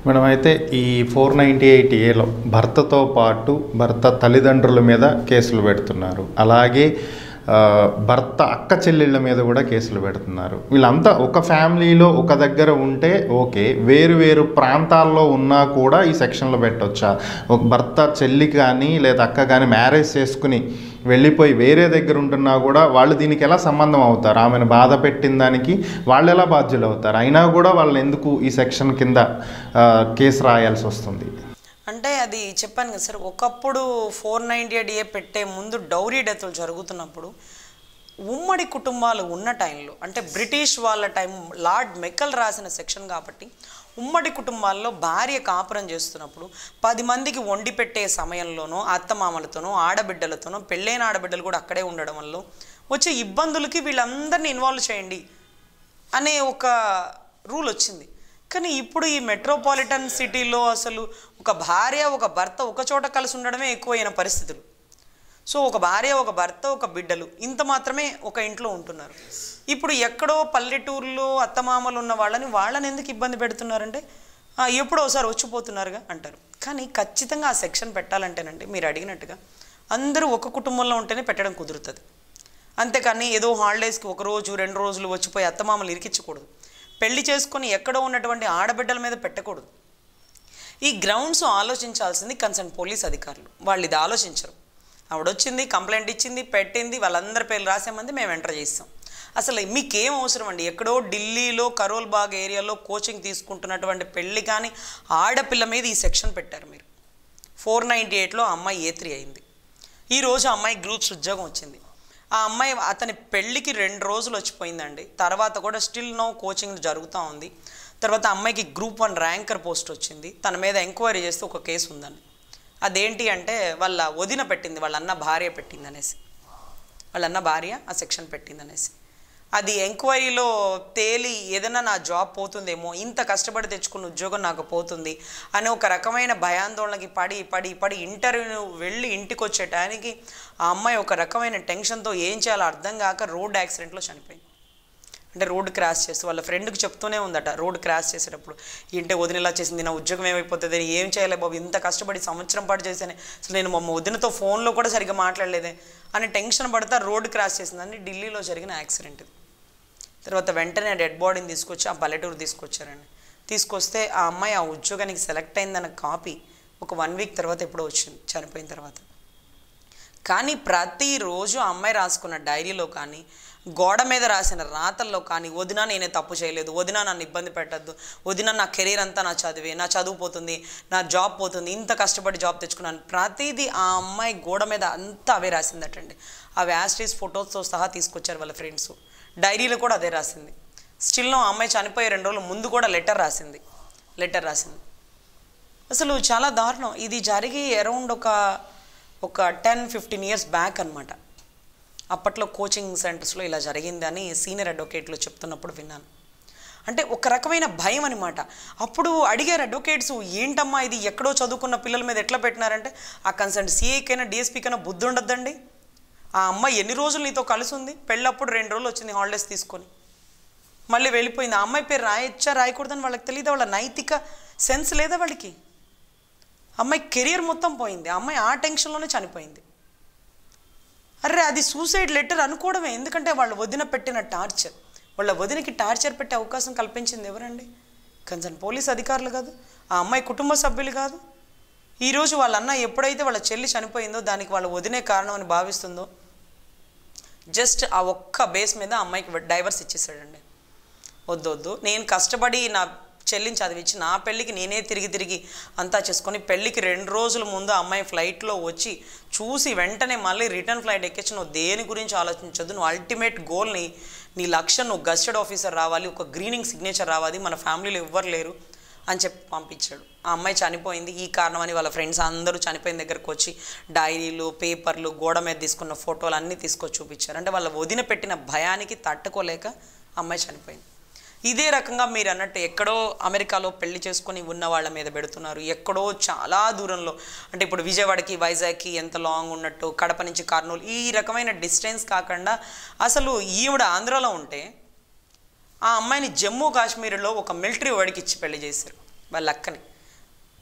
madam అయితే ఈ four ninety eight ఏలో భర్తతో పాటు భర్త తల్లిదండ్రుల మీద కేసులు పెడుతున్నారు అలాగే ఆ, భర్త అక్క చెల్లెళ్ళ మీద కూడా కేసులు పెడుతున్నారు వీళ్ళంతా ఒక ఫ్యామిలీలో ఒక దగ్గర ఉంటే ఓకే వేరు వేరు ప్రాంతాల్లో ఉన్నా కూడా ఈ సెక్షన్లో పెట్టొచ్చా ఒక భర్త చెల్లి కానీ లేదా అక్క కానీ మ్యారేజ్ చేసుకుని వెళ్ళిపోయి వేరే దగ్గర ఉంటున్నా కూడా వాళ్ళు దీనికి ఎలా సంబంధం అవుతారు ఆమెను బాధ పెట్టిన దానికి వాళ్ళు ఎలా బాధ్యులు అవుతారు అయినా కూడా వాళ్ళు ఎందుకు ఈ సెక్షన్ కింద ఆ, కేసు రాయాల్సి వస్తుంది అంటే అది చెప్పాను కదా సార్ ఒకప్పుడు ఫోర్ నైంటీ ఎయిట్ ఏ పెట్టే ముందు డౌరీ డెత్లు జరుగుతున్నప్పుడు ఉమ్మడి కుటుంబాలు ఉన్న టైంలో అంటే బ్రిటిష్ వాళ్ళ టైం లార్డ్ మెక్కల్ రాసిన సెక్షన్ కాబట్టి ఉమ్మడి కుటుంబాల్లో భార్య కాపురం చేస్తున్నప్పుడు పది మందికి వండి పెట్టే సమయంలోనో అత్తమామలతోనో ఆడబిడ్డలతోనో పెళ్ళైన ఆడబిడ్డలు కూడా అక్కడే ఉండడం వల్ల వచ్చే ఇబ్బందులకి వీళ్ళందరినీ ఇన్వాల్వ్ చేయండి అనే ఒక రూల్ వచ్చింది కానీ ఇప్పుడు ఈ మెట్రోపాలిటన్ సిటీలో అసలు ఒక భార్య ఒక భర్త ఒక చోట కలిసి ఉండడమే ఎక్కువైన పరిస్థితులు సో ఒక భార్య ఒక భర్త ఒక బిడ్డలు ఇంత మాత్రమే ఒక ఇంట్లో ఉంటున్నారు ఇప్పుడు ఎక్కడో పల్లెటూరులో అత్తమామలు ఉన్న వాళ్ళని వాళ్ళని ఎందుకు ఇబ్బంది పెడుతున్నారంటే "ఆ, ఎప్పుడో ఒకసారి వచ్చిపోతున్నారుగా అంటారు కానీ ఖచ్చితంగా ఆ సెక్షన్ పెట్టాలంటేనండి మీరు అడిగినట్టుగా అందరూ ఒక కుటుంబంలో ఉంటేనే పెట్టడం కుదురుతుంది అంతేకాని ఏదో హాలిడేస్కి ఒక రోజు రెండు రోజులు వచ్చిపోయి అత్తమామలు ఇరికించకూడదు పెళ్లి చేసుకొని ఎక్కడో ఉన్నటువంటి ఆడబిడ్డల మీద పెట్టకూడదు ఈ గ్రౌండ్స్ ఆలోచించాల్సింది కన్సర్న్ పోలీస్ అధికారులు వాళ్ళు ఇది ఆలోచించరు ఆవిడొచ్చింది కంప్లైంట్ ఇచ్చింది పెట్టింది వాళ్ళందరి పేర్లు రాసామంది మేము ఎంటర్ చేస్తాం అసలు మీకేం అవసరం అండి ఎక్కడో ఢిల్లీలో కరోల్ బాగ్ ఏరియాలో కోచింగ్ తీసుకుంటున్నటువంటి పెళ్ళి కానీ ఆడపిల్ల మీద ఈ సెక్షన్ పెట్టారు మీరు ఫోర్ నైంటీ ఎయిట్లో ఆ అమ్మాయి ఏ త్రీ అయింది ఈరోజు ఆ అమ్మాయి గ్రూప్స్ ఉద్యోగం వచ్చింది ఆ అమ్మాయి అతని పెళ్ళికి రెండు రోజులు వచ్చిపోయిందండి తర్వాత కూడా స్టిల్ నో కోచింగ్ జరుగుతూ ఉంది తర్వాత ఆ అమ్మాయికి గ్రూప్ వన్ ర్యాంకర్ పోస్ట్ వచ్చింది తన మీద ఎంక్వైరీ చేస్తే ఒక కేసు ఉందండి అదేంటి అంటే వాళ్ళ వదిన పెట్టింది వాళ్ళ అన్న భార్య పెట్టింది అనేసి వాళ్ళ అన్న భార్య ఆ సెక్షన్ పెట్టింది అనేసి అది ఎంక్వైరీలో తేలి ఏదైనా నా జాబ్ పోతుందేమో ఇంత కష్టపడి తెచ్చుకున్న ఉద్యోగం నాకు పోతుంది అని ఒక రకమైన భయాందోళనకి పడి పడి పడి ఇంటర్వ్యూ వెళ్ళి ఇంటికి వచ్చే టైంకి ఆ అమ్మాయి ఒక రకమైన టెన్షన్తో ఏం చేయాలో అర్థం కాక రోడ్ యాక్సిడెంట్లో చనిపోయింది అంటే రోడ్ క్రాస్ చేస్తూ వాళ్ళ ఫ్రెండ్కి చెప్తూనే ఉందట రోడ్ క్రాస్ చేసేటప్పుడు ఏంటే వదిన ఇలా చేసింది నా ఉద్యోగం ఏమైపోతుంది ఏం చేయలే బాబు ఇంత కష్టపడి సంవత్సరం పాటు చేశానే అసలు నేను మా వదినతో ఫోన్లో కూడా సరిగ్గా మాట్లాడలేదే అని టెన్షన్ పడతా రోడ్ క్రాస్ చేసిందని ఢిల్లీలో జరిగిన యాక్సిడెంట్ ఇది తర్వాత వెంటనే డెడ్ బాడీని తీసుకొచ్చి ఆ పల్లెటూరు తీసుకొచ్చారండి తీసుకొస్తే ఆ అమ్మాయి ఆ ఉద్యోగానికి సెలెక్ట్ అయిందన్న కాపీ ఒక వన్ వీక్ తర్వాత ఎప్పుడో వచ్చింది చనిపోయిన తర్వాత కానీ ప్రతిరోజు ఆ అమ్మాయి రాసుకున్న డైరీలో కానీ గోడ మీద రాసిన రాతల్లో కానీ వదిన నేనే తప్పు చేయలేదు వదిన నన్ను ఇబ్బంది పెట్టద్దు వదిన నా కెరీర్ అంతా నా చదివే నా చదువు పోతుంది నా జాబ్ పోతుంది ఇంత కష్టపడి జాబ్ తెచ్చుకున్నాను ప్రతిదీ ఆ అమ్మాయి గోడ మీద అంతా అవే రాసిందటండి అవి యాస్ట్రీస్ ఫొటోస్తో సహా తీసుకొచ్చారు వాళ్ళ ఫ్రెండ్స్ డైరీలో కూడా అదే రాసింది స్టిల్లో ఆ అమ్మాయి చనిపోయే రెండు రోజుల ముందు కూడా లెటర్ రాసింది లెటర్ రాసింది అసలు చాలా దారుణం ఇది జరిగి అరౌండ్ ఒక ఒక టెన్ ఫిఫ్టీన్ ఇయర్స్ బ్యాక్ అనమాట అప్పట్లో కోచింగ్ సెంటర్స్లో ఇలా జరిగిందని సీనియర్ అడ్వకేట్లు చెప్తున్నప్పుడు విన్నాను అంటే ఒక రకమైన భయం అనమాట అప్పుడు అడిగారు అడ్వకేట్స్ ఏంటమ్మా ఇది ఎక్కడో చదువుకున్న పిల్లల మీద ఎట్లా పెట్టినారంటే ఆ కన్సర్న్ సిఐకైనా డిఎస్పీకైనా బుద్ధి ఉండద్దండి ఆ అమ్మాయి ఎన్ని రోజులు నీతో కలిసి ఉంది పెళ్ళప్పుడు రెండు రోజులు వచ్చింది హాలిడేస్ తీసుకొని మళ్ళీ వెళ్ళిపోయింది ఆ అమ్మాయి పేరు రాయొచ్చా రాయకూడదని వాళ్ళకి తెలియదు వాళ్ళ నైతిక సెన్స్ లేదా వాళ్ళకి అమ్మాయి కెరియర్ మొత్తం పోయింది ఆ అమ్మాయి ఆ టెన్షన్లోనే చనిపోయింది అర్రే అది సూసైడ్ లెటర్ అనుకోవడమే ఎందుకంటే వాళ్ళ వదిన పెట్టిన టార్చర్ వాళ్ళ వదినకి టార్చర్ పెట్టే అవకాశం కల్పించింది ఎవరండి కన్సర్న్ పోలీస్ అధికారులు కాదు ఆ అమ్మాయి కుటుంబ సభ్యులు కాదు ఈరోజు వాళ్ళ అన్న ఎప్పుడైతే వాళ్ళ చెల్లి చనిపోయిందో దానికి వాళ్ళ వదినే కారణం అని భావిస్తుందో జస్ట్ ఆ ఒక్క బేస్ మీద ఆ అమ్మాయికి డైవర్స్ ఇచ్చేసాడండి వద్దు వద్దు నేను కష్టపడి నా చెల్లిని చదివించి నా పెళ్ళికి నేనే తిరిగి తిరిగి అంతా చేసుకొని పెళ్ళికి రెండు రోజుల ముందు ఆ అమ్మాయి ఫ్లైట్లో వచ్చి చూసి వెంటనే మళ్ళీ రిటర్న్ ఫ్లైట్ ఎక్కించి నువ్వు దేని గురించి ఆలోచించొద్దు నువ్వు అల్టిమేట్ గోల్ని నీ లక్ష్యం నువ్వు గస్టెడ్ ఆఫీసర్ రావాలి ఒక గ్రీనింగ్ సిగ్నేచర్ రావాలి మన ఫ్యామిలీలో ఎవ్వరు లేరు అని చెప్పి పంపించాడు ఆ అమ్మాయి చనిపోయింది ఈ కారణం అని వాళ్ళ ఫ్రెండ్స్ అందరూ చనిపోయిన దగ్గరకు వచ్చి డైరీలు పేపర్లు గోడ మీద తీసుకున్న ఫోటోలు అన్నీ తీసుకొచ్చి చూపించారు అంటే వాళ్ళ వదిన పెట్టిన భయానికి తట్టుకోలేక అమ్మాయి చనిపోయింది ఇదే రకంగా మీరు అన్నట్టు ఎక్కడో అమెరికాలో పెళ్లి చేసుకొని ఉన్న వాళ్ళ మీద పెడుతున్నారు ఎక్కడో చాలా దూరంలో అంటే ఇప్పుడు విజయవాడకి వైజాగ్కి ఎంత లాంగ్ ఉన్నట్టు కడప నుంచి కర్నూలు ఈ రకమైన డిస్టెన్స్ కాకుండా అసలు ఈవిడ ఆంధ్రాలో ఉంటే ఆ అమ్మాయిని జమ్మూ కాశ్మీర్లో ఒక మిలిటరీ వాడికి ఇచ్చి పెళ్లి చేశారు వాళ్ళ అక్కని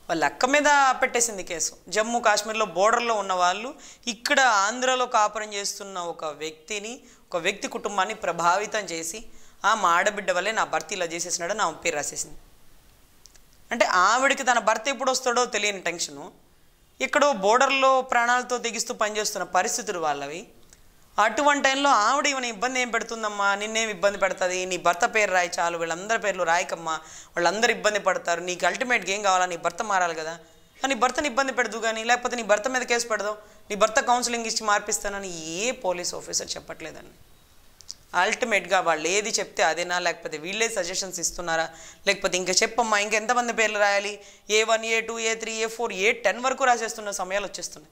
వాళ్ళ అక్క మీద పెట్టేసింది కేసు జమ్మూ కాశ్మీర్లో బోర్డర్లో ఉన్న వాళ్ళు ఇక్కడ ఆంధ్రలో కాపురం చేస్తున్న ఒక వ్యక్తిని ఒక వ్యక్తి కుటుంబాన్ని ప్రభావితం చేసి ఆ మా ఆడబిడ్డ వల్లే నా భర్త ఇలా చేసేసినాడు నా పేరు రాసేసింది అంటే ఆవిడకి తన భర్త ఎప్పుడు వస్తాడో తెలియని టెన్షను ఎక్కడో బోర్డర్లో ప్రాణాలతో తెగిస్తూ పనిచేస్తున్న పరిస్థితులు వాళ్ళవి అటువంటి టైంలో ఆవిడ ఈమెను ఇబ్బంది ఏం పెడుతుందమ్మా నిన్నేం ఇబ్బంది పెడుతుంది నీ భర్త పేరు రాయి చాలు వీళ్ళందరి పేర్లు రాయకమ్మా వాళ్ళందరూ ఇబ్బంది పడతారు నీకు అల్టిమేట్గా ఏం కావాలా నీ భర్త మారాలి కదా నీ భర్తని ఇబ్బంది పెడదు కానీ లేకపోతే నీ భర్త మీద కేసు పెడదాం నీ భర్త కౌన్సిలింగ్ ఇచ్చి మార్పిస్తానని ఏ పోలీస్ ఆఫీసర్ చెప్పట్లేదండి అల్టిమేట్గా వాళ్ళు ఏది చెప్తే అదేనా లేకపోతే వీళ్ళే సజెషన్స్ ఇస్తున్నారా లేకపోతే ఇంకా చెప్పమ్మా ఇంకెంతమంది పేర్లు రాయాలి A one A two A three A four A ten వరకు రాసేస్తున్న సమయాలు వచ్చేస్తున్నాయి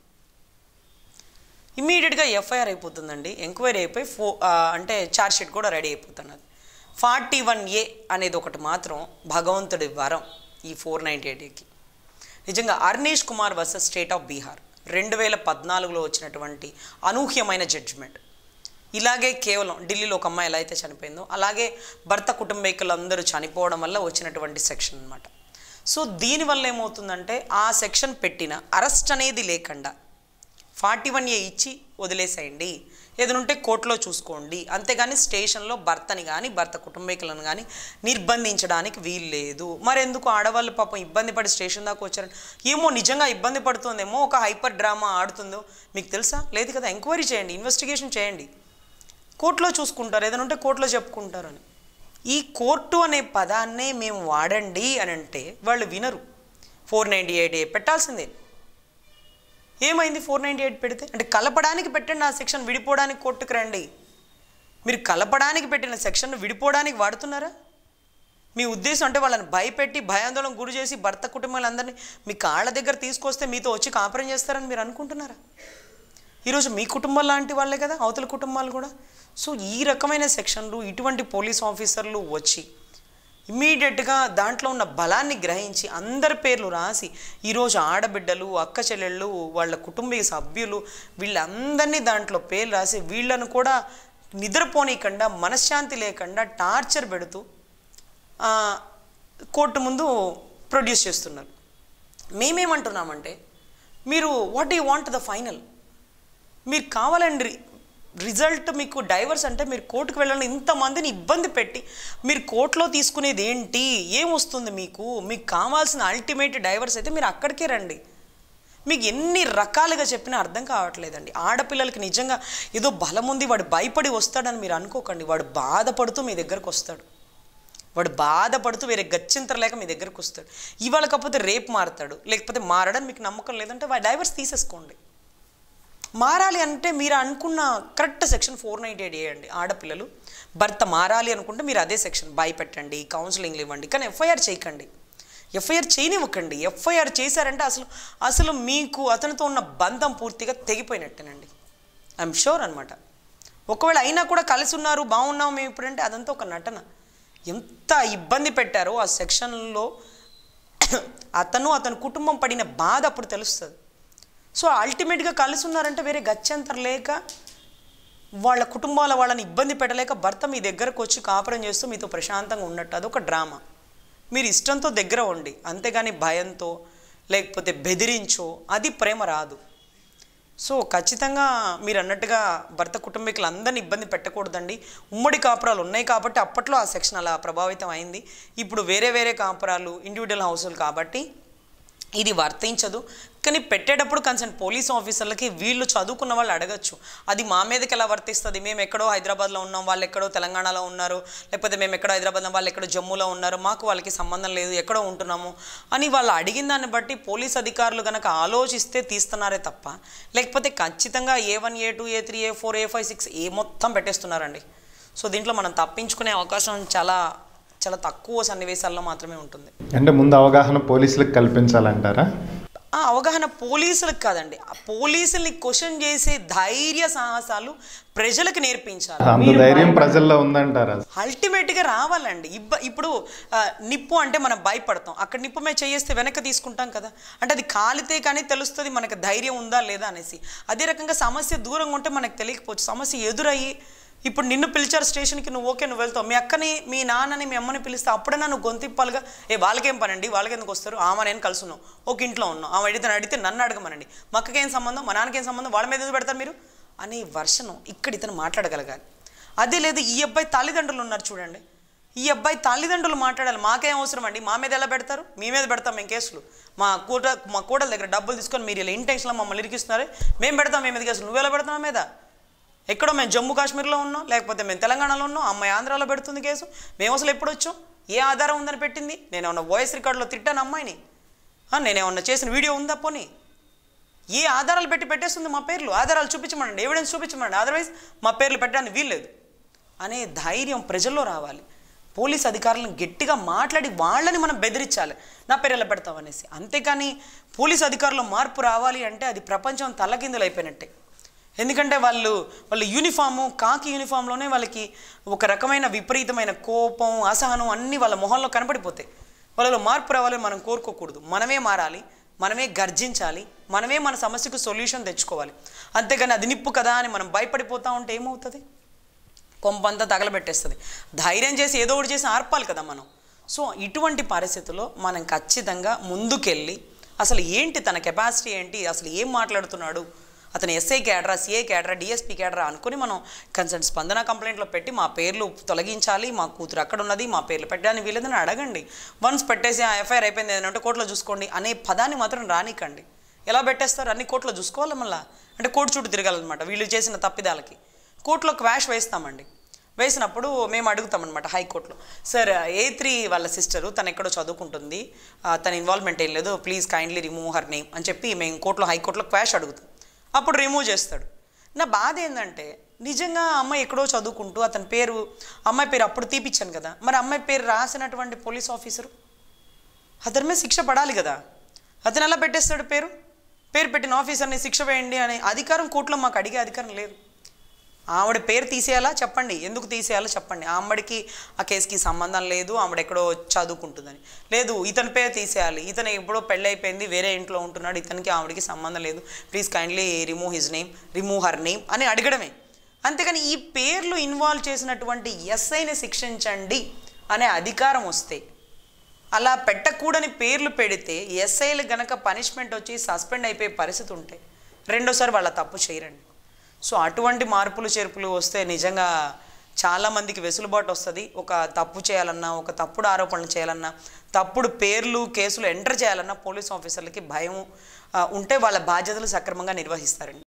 ఇమీడియట్గా ఎఫ్ఐఆర్ అయిపోతుందండి ఎంక్వైరీ అయిపోయి ఫో ఆ, అంటే ఛార్జ్ షీట్ కూడా రెడీ అయిపోతున్నది ఫార్టీ వన్ ఏ అనేది ఒకటి మాత్రం భగవంతుడి వరం ఈ ఫోర్ నైంటీ ఎయిట్కి నిజంగా Arnesh Kumar versus state of Bihar రెండు వేల పద్నాలుగులో వచ్చినటువంటి అనూహ్యమైన జడ్జిమెంట్ ఇలాగే కేవలం ఢిల్లీలో ఒక అమ్మాయి ఎలా అయితే చనిపోయిందో అలాగే భర్త కుటుంబీకులందరూ చనిపోవడం వల్ల వచ్చినటువంటి సెక్షన్ అనమాట సో దీనివల్ల ఏమవుతుందంటే ఆ సెక్షన్ పెట్టిన అరెస్ట్ అనేది లేకుండా ఫార్టీ వన్ ఏ ఇచ్చి వదిలేసేయండి ఏదైనా కోర్టులో చూసుకోండి అంతేగాని స్టేషన్లో భర్తని కానీ భర్త కుటుంబీకులను కానీ నిర్బంధించడానికి వీలు లేదు మరెందుకు ఆడవాళ్ళు పాపం ఇబ్బంది పడి స్టేషన్ దాకా వచ్చారని ఏమో నిజంగా ఇబ్బంది పడుతుందేమో ఒక హైపర్ డ్రామా ఆడుతుందో మీకు తెలుసా లేదు కదా ఎంక్వైరీ చేయండి ఇన్వెస్టిగేషన్ చేయండి కోర్టులో చూసుకుంటారు ఏదైనా ఉంటే కోర్టులో చెప్పుకుంటారు అని ఈ కోర్టు అనే పదాన్నే మేము వాడండి అని అంటే వాళ్ళు వినరు ఫోర్ నైంటీ ఎయిట్ ఏ పెట్టాల్సిందే ఏమైంది ఫోర్ నైంటీ ఎయిట్ పెడితే అంటే కలపడానికి పెట్టండి ఆ సెక్షన్ విడిపోవడానికి కోర్టుకు రండి మీరు కలపడానికి పెట్టిన సెక్షన్ విడిపోవడానికి వాడుతున్నారా మీ ఉద్దేశం అంటే వాళ్ళని భయపెట్టి భయాందోళన గురి చేసి భర్త కుటుంబాలందరినీ మీ కాళ్ళ దగ్గర తీసుకొస్తే మీతో వచ్చి కాపురం చేస్తారని మీరు అనుకుంటున్నారా ఈరోజు మీ కుటుంబం లాంటి వాళ్ళే కదా అవతల కుటుంబాలు కూడా సో ఈ రకమైన సెక్షన్లు ఇటువంటి పోలీస్ ఆఫీసర్లు వచ్చి ఇమీడియట్గా దాంట్లో ఉన్న బలాన్ని గ్రహించి అందరి పేర్లు రాసి ఈరోజు ఆడబిడ్డలు అక్క చెల్లెళ్ళు వాళ్ళ కుటుంబీయ సభ్యులు వీళ్ళందరినీ దాంట్లో పేర్లు రాసి వీళ్ళను కూడా నిద్రపోనీయకుండా మనశ్శాంతి లేకుండా టార్చర్ పెడుతూ ఆ, కోర్టు ముందు ప్రొడ్యూస్ చేస్తున్నారు మేమేమంటున్నామంటే మీరు what you want the final మీరు కావాలండి రి- రిజల్ట్ మీకు డైవర్స్ అంటే మీరు కోర్టుకు వెళ్ళాలని ఇంతమందిని ఇబ్బంది పెట్టి మీరు కోర్టులో తీసుకునేది ఏంటి ఏం వస్తుంది మీకు మీకు కావాల్సిన అల్టిమేట్ డైవర్స్ అయితే మీరు అక్కడికే రండి మీకు ఎన్ని రకాలుగా చెప్పినా అర్థం కావట్లేదండి ఆడపిల్లలకి నిజంగా ఏదో బలం ఉంది వాడు భయపడి వస్తాడని మీరు అనుకోకండి వాడు బాధపడుతూ మీ దగ్గరకు వస్తాడు వాడు బాధపడుతూ వేరే గచ్చింతర లేక మీ దగ్గరకు వస్తాడు ఇవాళ కాకపోతే రేపు మారుతాడు లేకపోతే మారడం మీకు నమ్మకం లేదంటే వాడి డైవర్స్ తీసేసుకోండి మారాలి అంటే మీరు అనుకున్న correct section four ninety eight వేయండి ఆడపిల్లలు భర్త మారాలి అనుకుంటే మీరు అదే సెక్షన్ భయపెట్టండి కౌన్సిలింగ్లు ఇవ్వండి కానీ ఎఫ్ఐఆర్ చేయకండి ఎఫ్ఐఆర్ చేయనివ్వకండి ఎఫ్ఐఆర్ చేశారంటే అసలు అసలు మీకు అతనితో ఉన్న బంధం పూర్తిగా తెగిపోయినట్టేనండి ఐఎమ్ షూర్ అనమాట ఒకవేళ అయినా కూడా కలిసి ఉన్నారు బాగున్నాం మేము ఇప్పుడంటే అదంతా ఒక నటన ఎంత ఇబ్బంది పెట్టారో ఆ సెక్షన్లో అతను అతని కుటుంబం పడిన బాధ అప్పుడు తెలుస్తుంది సో అల్టిమేట్గా కలిసి ఉన్నారంటే వేరే గత్యంతరం లేక వాళ్ళ కుటుంబాల వాళ్ళని ఇబ్బంది పెట్టలేక భర్త మీ దగ్గరకు వచ్చి కాపురం చేస్తూ మీతో ప్రశాంతంగా ఉన్నట్టు అదొక డ్రామా మీరు ఇష్టంతో దగ్గర ఉండి అంతేగాని భయంతో లేకపోతే బెదిరించో అది ప్రేమ రాదు సో ఖచ్చితంగా మీరు అన్నట్టుగా భర్త కుటుంబీకులు అందరినీ ఇబ్బంది పెట్టకూడదండి ఉమ్మడి కాపురాలు ఉన్నాయి కాబట్టి అప్పట్లో ఆ సెక్షన్ అలా ప్రభావితం అయింది ఇప్పుడు వేరే వేరే కాపురాలు ఇండివిజువల్ హౌసులు కాబట్టి ఇది వర్తించదు కానీ పెట్టేటప్పుడు కన్సర్న్ పోలీస్ ఆఫీసర్లకి వీళ్ళు చదువుకున్న వాళ్ళు అడగచ్చు అది మా మీదకి ఎలా వర్తిస్తుంది మేము ఎక్కడో హైదరాబాద్లో ఉన్నాం వాళ్ళు ఎక్కడో తెలంగాణలో ఉన్నారు లేకపోతే మేము ఎక్కడో హైదరాబాద్లో వాళ్ళు ఎక్కడో జమ్మూలో ఉన్నారు మాకు వాళ్ళకి సంబంధం లేదు ఎక్కడో ఉంటున్నాము అని వాళ్ళు అడిగిన దాన్ని బట్టి పోలీస్ అధికారులు కనుక ఆలోచిస్తే తీస్తున్నారే తప్ప లేకపోతే ఖచ్చితంగా A one A two A three A four A five six A మొత్తం పెట్టేస్తున్నారండి సో దీంట్లో మనం తప్పించుకునే అవకాశం చాలా చాలా తక్కువ సన్నివేశాల్లో మాత్రమే ఉంటుంది అంటే ముందు అవగాహన పోలీసులకు కల్పించాలంటారా ఆ అవగాహన పోలీసులకు కాదండి ఆ పోలీసుల్ని క్వశ్చన్ చేసే ధైర్య సాహసాలు ప్రజలకు నేర్పించాలి అంత ధైర్యం ప్రజల్లో ఉందంటారా అల్టిమేట్గా రావాలండి ఇబ్బ ఇప్పుడు ఆ, నిప్పు అంటే మనం భయపడతాం అక్కడ నిప్పు మీద చేస్తే వెనక్కి తీసుకుంటాం కదా అంటే అది కాలితే కానీ తెలుస్తుంది మనకు ధైర్యం ఉందా లేదా అనేసి అదే రకంగా సమస్య దూరంగా ఉంటే మనకు తెలియకపోవచ్చు సమస్య ఎదురయ్యి ఇప్పుడు నిన్ను పిలిచారు స్టేషన్కి నువ్వు ఓకే నువ్వు వెళ్తావు మీ అక్కని మీ నాన్నని మీ అమ్మని పిలిస్తే అప్పుడైనా నువ్వు గొంతిప్పాలుగా ఏ వాళ్ళకేం పనండి వాళ్ళకి ఎందుకు వస్తారు ఆమె నేను కలిసి ఉన్నావు ఒక ఇంట్లో ఉన్నాం ఆమె అడిగితే అడిగితే నన్ను అడగమనండి మా అక్కకేం సంబంధం మా నాన్నకేం సంబంధం వాళ్ళ మీద ఎందుకు పెడతారు మీరు అనే వర్షను ఇక్కడ ఇతను మాట్లాడగలగాలి అదే లేదు ఈ అబ్బాయి తల్లిదండ్రులు ఉన్నారు చూడండి ఈ అబ్బాయి తల్లిదండ్రులు మాట్లాడాలి మాకేం అవసరం అండి మా మీద ఎలా పెడతారు మీ మీద పెడతాం మేము కేసులు మా కూట మా కూడల దగ్గర డబ్బులు తీసుకొని మీరు ఇలా ఇంటెన్షన్లో మమ్మల్ని ఇరికిస్తున్నారు మేము పెడతాం మీ మీద కేసులు నువ్వు ఎలా పెడతావు మా మీద ఎక్కడో మేము జమ్మూ కాశ్మీర్లో ఉన్నాం లేకపోతే మేము తెలంగాణలో ఉన్నాం అమ్మాయి ఆంధ్రాలో పెడుతుంది కేసు మేము అసలు ఎప్పుడు వచ్చాం ఏ ఆధారం ఉందని పెట్టింది నేను ఏమన్నా వాయిస్ రికార్డులో తిట్టాను అమ్మాయిని ఆ, నేనేమన్నా చేసిన వీడియో ఉందా పోనీ ఏ ఆధారాలు పెట్టి పెట్టేస్తుంది మా పేర్లు ఆధారాలు చూపించమనండి ఎవిడెన్స్ చూపించమనండి అదర్వైజ్ మా పేర్లు పెట్టడానికి వీల్లేదు అనే ధైర్యం ప్రజల్లో రావాలి పోలీస్ అధికారులను గట్టిగా మాట్లాడి వాళ్ళని మనం బెదిరించాలి నా పేరు ఎలా పెడతావు అనేసి అంతేకాని పోలీస్ అధికారులు మార్పు రావాలి అంటే అది ప్రపంచం తల్లకిందులు అయిపోయినట్టే ఎందుకంటే వాళ్ళు వాళ్ళ యూనిఫాము కాకి యూనిఫామ్లోనే వాళ్ళకి ఒక రకమైన విపరీతమైన కోపం అసహనం అన్నీ వాళ్ళ మొహంలో కనపడిపోతాయి వాళ్ళలో మార్పు రావాలని మనం కోరుకోకూడదు మనమే మారాలి మనమే గర్జించాలి మనమే మన సమస్యకు సొల్యూషన్ తెచ్చుకోవాలి అంతేగాని అది నిప్పు కదా అని మనం భయపడిపోతా ఉంటే ఏమవుతుంది కొంపంతా తగలబెట్టేస్తుంది ధైర్యం చేసి ఏదో ఒకటి చేసి ఆర్పాలి కదా మనం సో ఇటువంటి పరిస్థితుల్లో మనం ఖచ్చితంగా ముందుకెళ్ళి అసలు ఏంటి తన కెపాసిటీ ఏంటి అసలు ఏం మాట్లాడుతున్నాడు అతను ఎస్ఐ క్యాడరా సిఏ క్యాడరా డిఎస్పీ క్యాడరా అనుకుని మనం కన్సర్న్ స్పందన కంప్లైంట్లో పెట్టి మా పేర్లు తొలగించాలి మా కూతురు అక్కడ ఉన్నది మా పేర్లు పెట్టడానికి వీలేదని అడగండి వన్స్ పెట్టేసి ఆ ఎఫ్ఐఆర్ అయిపోయింది ఏదంటే కోర్టులో చూసుకోండి అనే పదాన్ని మాత్రం రానికండి ఎలా పెట్టేస్తారు అన్ని కోర్టులో చూసుకోవాలి మళ్ళా అంటే కోర్టు చుట్టూ తిరగాలన్నమాట వీళ్ళు చేసిన తప్పిదాలకి కోర్టులో క్వాష్ వేస్తామండి వేసినప్పుడు మేము అడుగుతామన్నమాట హైకోర్టులో సార్ ఏ త్రీ వాళ్ళ సిస్టరు తను ఎక్కడో చదువుకుంటుంది ఆ, తన ఇన్వాల్వ్మెంట్ ఏం లేదు please kindly remove her name అని చెప్పి మేము కోర్టులో హైకోర్టులో క్వాష్ అడుగుతాం అప్పుడు రిమూవ్ చేస్తాడు నా బాధ ఏంటంటే నిజంగా ఆ అమ్మాయి ఎక్కడో చదువుకుంటూ అతని పేరు అమ్మాయి పేరు అప్పుడు తీపిచ్చాను కదా మరి అమ్మాయి పేరు రాసినటువంటి పోలీస్ ఆఫీసరు అతని మీద శిక్ష పడాలి కదా అతను ఎలా పెట్టేస్తాడు పేరు పేరు పెట్టిన ఆఫీసర్ని శిక్ష వేయండి అనే అధికారం కోర్టులో మాకు అడిగే అధికారం లేదు ఆవిడ పేరు తీసేయాలా చెప్పండి ఎందుకు తీసేయాలో చెప్పండి ఆ అమ్మడికి ఆ కేసుకి సంబంధం లేదు ఆవిడ ఎక్కడో చదువుకుంటుందని లేదు ఇతని పేరు తీసేయాలి ఇతను ఎప్పుడో పెళ్ళైపోయింది వేరే ఇంట్లో ఉంటున్నాడు ఇతనికి ఆవిడకి సంబంధం లేదు please kindly remove his name remove her name అని అడగడమే అంతేకాని ఈ పేర్లు ఇన్వాల్వ్ చేసినటువంటి ఎస్ఐని శిక్షించండి అనే అధికారం వస్తే అలా పెట్టకూడని పేర్లు పెడితే ఎస్ఐలు గనక పనిష్మెంట్ వచ్చి సస్పెండ్ అయిపోయే పరిస్థితి ఉంటే రెండోసారి వాళ్ళ తప్పు చేయరండి సో అటువంటి మార్పులు చేర్పులు వస్తే నిజంగా చాలామందికి వెసులుబాటు వస్తుంది ఒక తప్పు చేయాలన్నా ఒక తప్పుడు ఆరోపణలు చేయాలన్నా తప్పుడు పేర్లు కేసులు ఎంటర్ చేయాలన్నా పోలీస్ ఆఫీసర్లకి భయం ఆ, ఉంటే వాళ్ళ బాధ్యతలు సక్రమంగా నిర్వహిస్తారండి